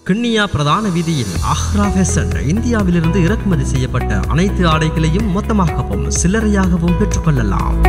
கிண்ணியா பிரதான வீதியில் அஹ்ரா ஃபேஷன் இந்தியாவிலிருந்து இறக்குமதி செய்யப்பட்ட அனைத்து ஆடைகளையும் மொத்தமாகவும் சில்லறையாகவும் பெற்றுக்கொள்ளலாம்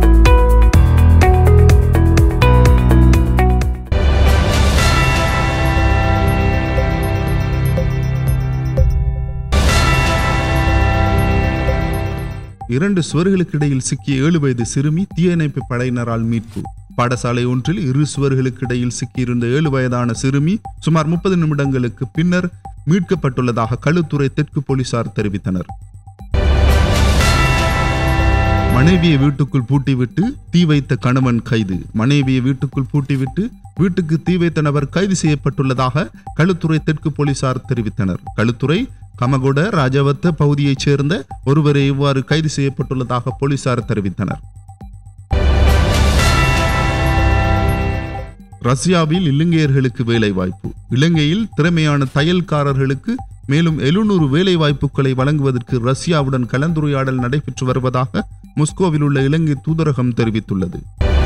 இரண்டு சுவர்களுக்கு இடையில் சிக்கிய ஏழு வயது சிறுமி தீயணைப்பு படையினரால் மீட்பு பாடசாலை ஒன்றில் இரு சுவர்களுக்கு இடையில் சிக்கியிருந்த ஏழு வயதான சிறுமி சுமார் முப்பது நிமிடங்களுக்கு பின்னர் மீட்கப்பட்டுள்ளதாக களுத்துறை தெற்கு போலீசார் தெரிவித்தனர் மனைவியை வீட்டுக்குள் பூட்டிவிட்டு தீ வைத்த கணவன் கைது மனைவியை வீட்டுக்குள் பூட்டிவிட்டு வீட்டுக்கு தீ வைத்த நபர் கைது செய்யப்பட்டுள்ளதாக களுத்துறை தெற்கு போலீசார் தெரிவித்தனர் களுத்துறை கமகொட ராஜவத்த பகுதியைச் சேர்ந்த ஒருவரை இவ்வாறு கைது செய்யப்பட்டுள்ளதாக போலீசார் தெரிவித்தனர் ரஷ்யாவில் இலங்கையர்களுக்கு வேலை வாய்ப்பு இலங்கையில் திறமையான தையல்காரர்களுக்கு மேலும் எழுநூறு வேலை வாய்ப்புகளை வழங்குவதற்கு ரஷ்யாவுடன் கலந்துரையாடல் நடைபெற்று வருவதாக மொஸ்கோவில் உள்ள இலங்கை தூதரகம் தெரிவித்துள்ளது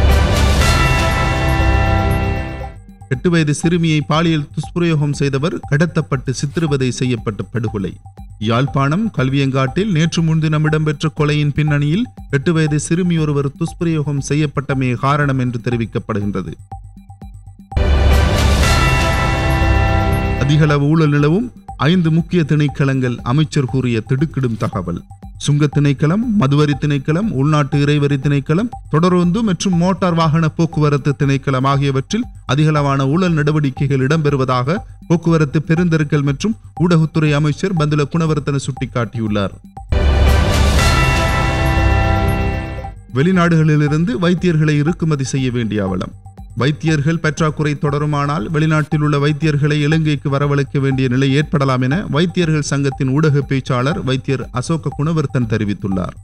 எட்டு வயது சிறுமியை பாலியல் துஷ்பிரயோகம் செய்தவர் கடத்தப்பட்டு சித்திரவதை செய்யப்பட்ட படுகொலை யாழ்ப்பாணம் கல்வியங்காட்டில் நேற்று முன்தினம் இடம்பெற்ற கொலையின் பின்னணியில் எட்டு வயது சிறுமி ஒருவர் துஷ்பிரயோகம் செய்யப்பட்டமே காரணம் என்று தெரிவிக்கப்படுகின்றது அதிகளவு ஊழல் நிலவும் ஐந்து முக்கிய திணைக்களங்கள் அமைச்சர் கூறிய திடுக்கிடும் தகவல் சுங்க திணைக்களம் மதுவரி திணைக்களம் உள்நாட்டு இறைவரி திணைக்களம் தொடருந்து மற்றும் மோட்டார் வாகன போக்குவரத்து திணைக்களம் ஆகியவற்றில் அதிகளவான ஊழல் நடவடிக்கைகள் இடம்பெறுவதாக போக்குவரத்து பெருந்தெருக்கல் மற்றும் ஊடகத்துறை அமைச்சர் பந்துல குணவர்த்தன சுட்டிக்காட்டியுள்ளார் வெளிநாடுகளிலிருந்து வைத்தியர்களை இறக்குமதி செய்ய வேண்டிய அவலம் வைத்தியர்கள் பற்றாக்குறை தொடருமானால் வெளிநாட்டில் உள்ள வைத்தியர்களை இலங்கைக்கு வரவழைக்க வேண்டிய நிலை ஏற்படலாம் என வைத்தியர்கள் சங்கத்தின் ஊடக பேச்சாளர் வைத்தியர் அசோக குணவர்த்தன் தெரிவித்துள்ளார்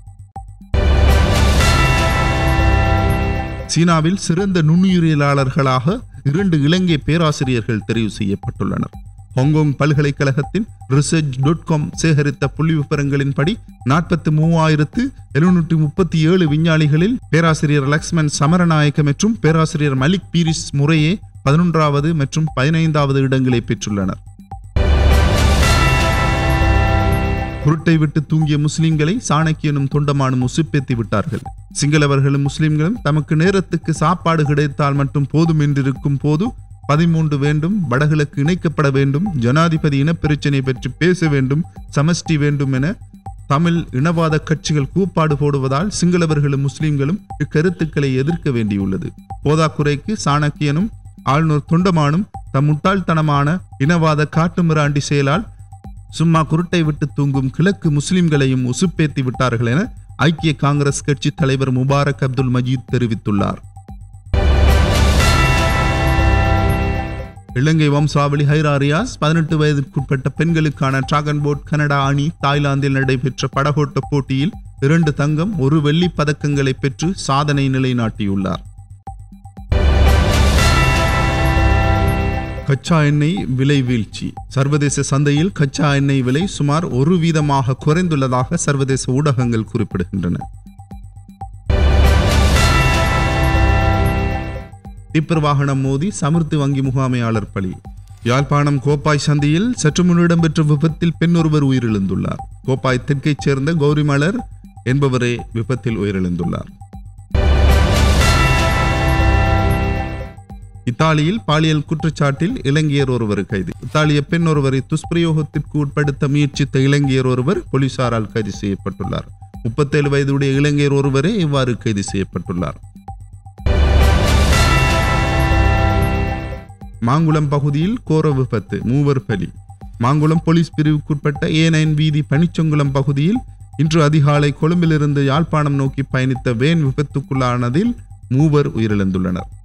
சீனாவில் சிறந்த நுண்ணுயிரியலாளர்களாக இரண்டு இலங்கை பேராசிரியர்கள் தெரிவு செய்யப்பட்டுள்ளனர் ஹாங்காங் பல்கலைக்கழகத்தின் ரிசர்ச் டாட் காம் சேகரித்த புள்ளி விவரங்களின்படி நாற்பத்தி மூவாயிரத்து எழுநூற்றி முப்பத்தி ஏழு விஞ்ஞானிகளில் பேராசிரியர் லக்ஷ்மன் சமரநாயக்க மற்றும் பேராசிரியர் மலிக் பீரிஸ் முறையே பதினொன்றாவது மற்றும் பதினைந்தாவது இடங்களை பெற்றுள்ளனர் குருட்டை விட்டு தூங்கிய முஸ்லிம்களை சாணக்கியனும் தொண்டமானும் உசுப்பேத்தி விட்டார்கள் சிங்களவர்களும் முஸ்லிம்களும் தமக்கு நேரத்துக்கு சாப்பாடு கிடைத்தால் மட்டும் போதும் என்றிருக்கும் போது பதிமூன்று வேண்டும் வடகிழக்கு இணைக்கப்பட வேண்டும் ஜனாதிபதி இனப்பிரச்சினை பற்றி பேச வேண்டும் சமஷ்டி வேண்டும் என தமிழ் இனவாத கட்சிகள் கூப்பாடு போடுவதால் சிங்களவர்களும் முஸ்லிம்களும் இக்கருத்துக்களை எதிர்க்க வேண்டியுள்ளது போதாக்குறைக்கு சாணக்கியனும் ஆளுநர் தொண்டமானும் தம் முட்டாள்தனமான இனவாத காட்டுமிராண்டி செயலால் சும்மா குருட்டை விட்டு தூங்கும் கிழக்கு முஸ்லிம்களையும் உசுப்பேத்தி விட்டார்கள் என ஐக்கிய காங்கிரஸ் கட்சி தலைவர் முபாரக் அப்துல் மஜீத் தெரிவித்துள்ளார் இலங்கை வம்சாவளி ஹைரா ரியாஸ் பதினெட்டு வயதிற்குட்பட்ட பெண்களுக்கான டிராகன் போட் கனடா அணி தாய்லாந்தில் நடைபெற்ற படகோட்ட போட்டியில் இரண்டு தங்கம் ஒரு வெள்ளி பதக்கங்களை பெற்று சாதனை நிலைநாட்டியுள்ளார் கச்சா எண்ணெய் விலை வீழ்ச்சி சர்வதேச சந்தையில் கச்சா எண்ணெய் விலை சுமார் ஒரு வீதமாக குறைந்துள்ளதாக சர்வதேச ஊடகங்கள் குறிப்பிடுகின்றன டிப்பர் வாகனம் மோதி சமிர்த்தி வங்கி முகாமையாளர் பலி யாழ்ப்பாணம் கோப்பாய் சந்தையில் சற்று முன் இடம்பெற்ற விபத்தில் பெண் ஒருவர் உயிரிழந்துள்ளார் கோப்பாய் தெற்கைச் சேர்ந்த கௌரிமலர் என்பவரே விபத்தில் உயிரிழந்துள்ளார் இத்தாலியில் பாலியல் குற்றச்சாட்டில் இலங்கையர் ஒருவர் கைது இத்தாலிய பெண் ஒருவரை துஷ்பிரயோகத்திற்கு உட்படுத்த முயற்சித்த இலங்கையர் ஒருவர் போலீசாரால் கைது செய்யப்பட்டுள்ளார் முப்பத்தேழு வயதுடைய இலங்கையர் ஒருவரே இவ்வாறு கைது செய்யப்பட்டுள்ளார் மாங்குளம் பகுதியில் கோர விபத்து மூவர் பலி மாங்குளம் போலீஸ் பிரிவுக்குட்பட்ட ஏ நைன் வீதி பனிச்சங்குளம் பகுதியில் இன்று அதிகாலை கொழும்பிலிருந்து யாழ்ப்பாணம் நோக்கி பயணித்த வேன் விபத்துக்குள்ளானதில் மூவர் உயிரிழந்துள்ளனர்